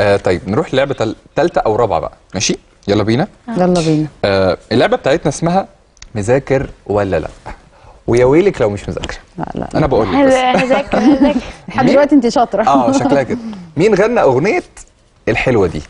آه طيب نروح لعبه ثالثه او رابعه بقى ماشي يلا بينا يلا بينا آه اللعبه بتاعتنا اسمها مذاكر ولا لا ويا ويلك لو مش مذاكره لا لا انا بقول لك بس هذاكر هذاكر لحد دلوقتي انت شاطره اه شكلها كده مين غنى اغنيه الحلوه دي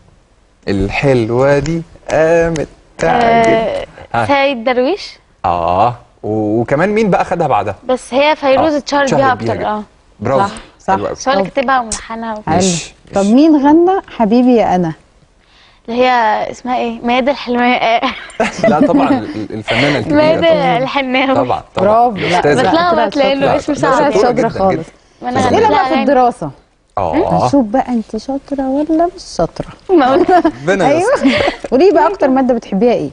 الحلوه دي قامت تعجب ها. سيد درويش اه و- وكمان مين بقى خدها بعدها بس هي فيروز آه، اتشهرت اتشهرت بيها بيها اكتر جدا. اه برافو صح، صح. حلو قوي. سؤال طب. كاتبها وملحنها وكده. حلو ماشي، طب ماشي. مين غنى حبيبي يا انا اللي هي اسمها ايه ميادة الحلمية لا طبعا ال- الفنانه الكبيره ميادة طبعا الحناوي طبعا طبعا برافو لا الأستاذة. لا، بتلخبط طلعت لانه لا، اسم لا، صعب طلعت شطورة شاطره جدا خالص جدا. ما انا اسئله غنيت بقى في لها الدراسه اه نشوف بقى انت شاطره ولا مش شاطره ما قلت ربنا ايوه يستر. قولي بقى اكتر ماده بتحبيها ايه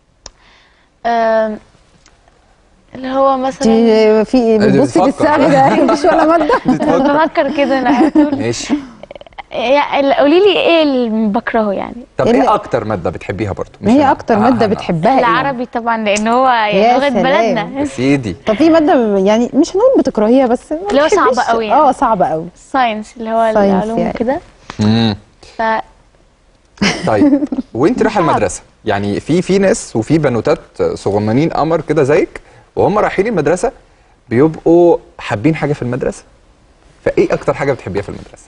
آم، اللي هو مثلا انت في بتبصي في بتفكر. السقف ده مفيش ولا ماده بفكر كده انا على طول. ماشي يعني قولي لي ايه اللي بكرهه يعني طب إيه اللي- ايه اكتر ماده بتحبيها برضو ما هي مش أنا. اكتر آه، ماده أنا- بتحبها ايه العربي طبعا لان هو يا يعني لغه سلام. بلدنا يا سيدي طب في ماده يعني مش هنقول بتكرهيها بس ما اللي هو صعبة بتحبيش- قوي يعني. اه صعبه قوي الساينس اللي هو ساينس العلوم يعني. كده امم ف طيب وانت رايحه المدرسه يعني في في ناس وفي بنوتات صغننين قمر كده زيك وهم رايحين المدرسه بيبقوا حابين حاجه في المدرسه فايه اكتر حاجه بتحبيها في المدرسه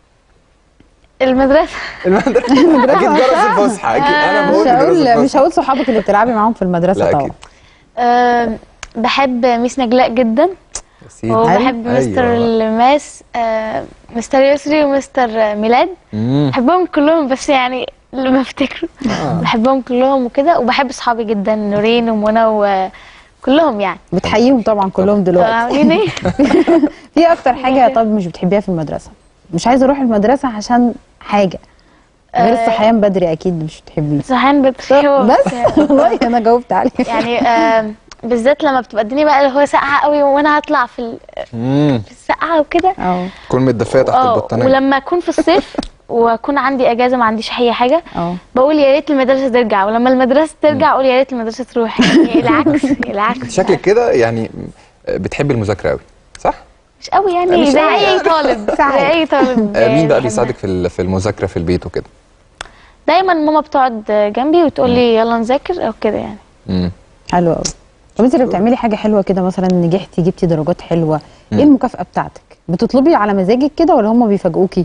المدرسه المدرسه اكيد جرس الفسحه اكيد انا مش بقول جرس هقول مش الفسحه هقول صحابك اللي بتلعبي معاهم في المدرسه لا طبعا اكيد آم، بحب ميس نجلاء جدا يا سيدي وبحب أيوة. مستر الماس آم، مستر يسري ومستر ميلاد مم. بحبهم كلهم بس يعني لما افتكر بحبهم كلهم وكده وبحب اصحابي جدا نورين ومنى وكلهم يعني بتحييهم طبعا كلهم دلوقتي عاملين ايه؟ في اكتر حاجه طب مش بتحبيها في المدرسه مش عايزه اروح المدرسه عشان حاجه غير آه، الصحيان بدري اكيد مش بتحبيه صحيان بدري هو بس والله انا جاوبت عليه يعني آم، بالذات لما بتبقى الدنيا بقى اللي هو ساقعه قوي وانا هطلع في ال- مم. في السقعه وكده اه تكون متدفيه تحت اه البطانيه ولما اكون في الصيف واكون عندي اجازه ما عنديش اي حاجه اه بقول يا ريت المدرسه ترجع ولما المدرسه ترجع اقول يا ريت المدرسه تروح يعني العكس العكس شكلك كده يعني بتحبي المذاكره قوي صح مش قوي مش يعني زي قوي. اي طالب ساعات. زي اي طالب آه، مين بقى بيحبها. بيساعدك في ال- في المذاكره في البيت وكده دايما ماما بتقعد جنبي وتقول لي يلا نذاكر او كده يعني مم. حلو قوي طب انت لو بتعملي حاجه حلوه كده مثلا نجحتي جبتي درجات حلوه ايه المكافاه بتاعتك بتطلبي على مزاجك كده ولا هم بيفاجئوكي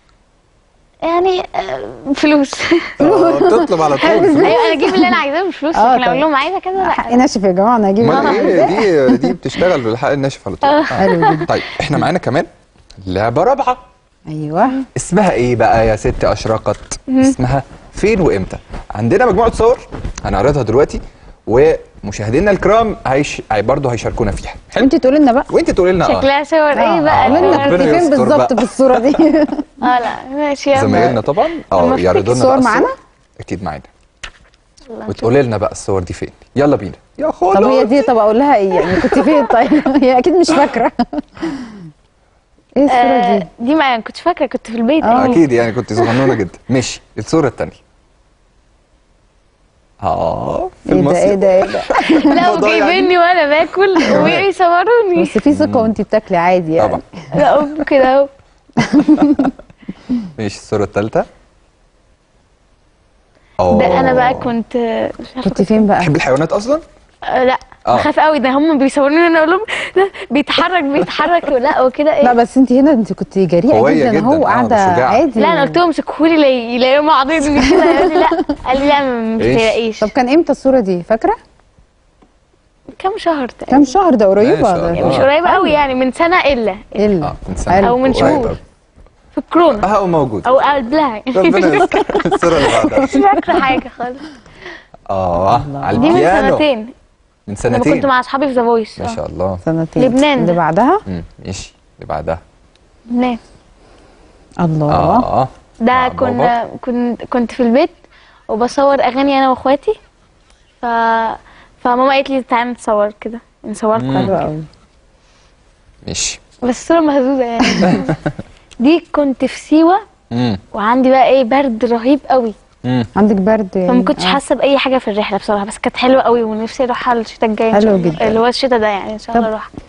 يعني آه، فلوس اه بتطلب على طول ايوه انا اجيب اللي انا عايزاه مش فلوس آه، لكن اقول طيب. لهم عايزه كذا حق لا ناشف يا جماعه انا هجيب امال اللي أنا ايه عايزاه. دي دي بتشتغل بالحق الناشف على طول آه. آه. حلو جدا طيب احنا معانا كمان لعبه رابعه ايوه اسمها ايه بقى يا ست اشرقت اسمها فين وامتى عندنا مجموعه صور هنعرضها دلوقتي ومشاهدينا الكرام هيش... هي برضه هيشاركونا فيها حلو وانت تقولي لنا بقى وانت تقولي لنا اه شكلها صور ايه آه، بقى قولي لنا ربنا كنت فين يستر بالظبط بقى. في الصوره دي اه لا ماشي يلا زمايلنا طبعا اه لما يعرضوا لنا صور بقى معانا؟ الصور. اكيد معانا يلا نشوف. وتقولي لنا بقى الصور دي فين يلا بينا يا خلاص طب هي دي طب اقول لها ايه يعني كنت فين طيب هي اكيد مش فاكره ايه الصوره آه، دي دي معايا ما كنتش فاكره كنت في البيت آه. يعني. اكيد يعني كنت صغنونه جدا ماشي الصوره الثانيه اه في ايه ده ايه المصيف ده ايه ده لا الموضوع يعني- وجايبيني وانا باكل ويصوروني بس في ثقه وانت بتاكلي عادي يعني طبعا لا أم كده اهو ماشي الصوره الثالثه اه ده انا بقى كنت مش عارفه كنت فين بقى بتحب الحيوانات اصلا آه، لا آه. بخاف قوي ده هم بيصوروني وانا اقول لهم لا بيتحرك بيتحرك لا وكده ايه لا بس انت هنا انت كنت جريئه قوية جدا جداً، اهو آه، قاعده شجاعة. عادي لا انا قلت لهم سكهولي لا- يلاقيهم عاضدني كده قال لي لا قال لي لا ما إيش؟ تلاقيش طب كان امتى الصوره دي فاكره كام شهر تقريبا كام شهر ده قريبه ما شاء ده الله. مش قريبه قوي يعني من سنه الا الا اه من سنه حلو. أو من قريب شهور. أوي. في الكورونا اه موجود او قبلها ربنا يستر الصوره اللي بعدها مش فاكره حاجه خالص اه على دي من البيانو سنتين من لما كنت سنتين مع اصحابي في ذا فويس ما شاء الله سنتين لبنان اللي ده. بعدها مم، ماشي اللي بعدها لبنان الله اه ده مع كنا كنت كنت في البيت وبصور اغاني انا واخواتي ف فماما قالت لي تعالى نتصور كده نصوركم مم. حلو قوي ماشي بس الصوره مهزوزه يعني دي كنت في سيوه امم وعندي بقى ايه برد رهيب قوي امم عندك برد يعني فما كنتش آه. حاسه باي حاجه في الرحله بصراحه بس كانت حلوه قوي ونفسي اروحها الشتاء الجاي إن حلو شاء الله. جدا. اللي هو الشتاء ده يعني ان شاء طب الله اروح